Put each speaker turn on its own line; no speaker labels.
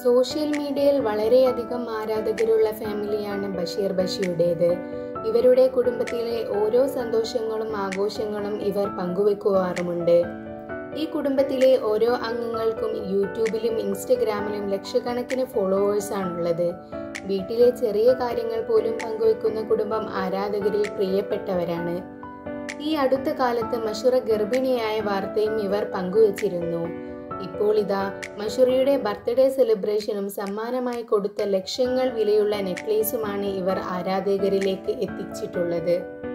social മീഡിയയിൽ വളരെയധികം ആരാധകരുള്ള ഫാമിലിയാണ് ബഷീർ ബഷിയുടേത് ഇവരുടെ കുടുംബത്തിലെ ഓരോ സന്തോഷങ്ങളും ആഘോഷങ്ങളും ഇവർ പങ്കുവെക്കുവാറുമുണ്ട് ഈ കുടുംബത്തിലെ ഓരോ അംഗങ്ങൾക്കും യൂട്യൂബിലും ഇൻസ്റ്റഗ്രാമിലും ലക്ഷക്കണക്കിന് ഫോളോവേഴ്സാണുള്ളത് വീട്ടിലെ ചെറിയ കാര്യങ്ങൾ പോലും പങ്കുവെക്കുന്ന കുടുംബം ആരാധകരിൽ പ്രിയപ്പെട്ടവരാണ് ഈ അടുത്ത കാലത്ത് മഷുറ ഗർഭിണിയായ വാർത്തയും ഇവർ പങ്കുവച്ചിരുന്നു ഇപ്പോൾ ഇതാ മഷുറയുടെ ബർത്ത്ഡേ സെലിബ്രേഷനും സമ്മാനമായി കൊടുത്ത ലക്ഷങ്ങൾ വിലയുള്ള നെക്ലേസുമാണ് ഇവർ ആരാധകരിലേക്ക് എത്തിച്ചിട്ടുള്ളത്